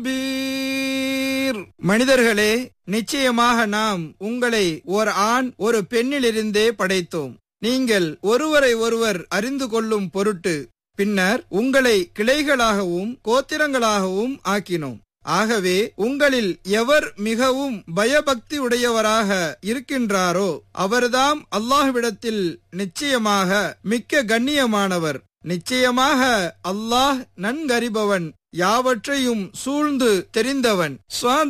Beer. மனிதர்களே நிச்சயமாக நாம் உங்களை ஒரு ஆண் ஒரு பெண்ணிலிருந்தே படைத்தோம் நீங்கள் ஒருவரை ஒருவர் அறிந்து கொள்ளும் பொருட்டு பின்னர் உங்களை கிளைகளாகவும் கோத்திரங்களாகவும் ஆக்கினோம் ஆகவே உங்களில் எவர் மிகவும் பயபக்தி உடையவராக இருக்கின்றாரோ அவர்தாம் அல்லாஹ்விடத்தில் நிச்சயமாக மிக்க கண்ணியமானவர் நிச்சயமாக அல்லாஹ் நன்கறிபவன் யாவற்றையும் சூழ்ந்து தெரிந்தவன்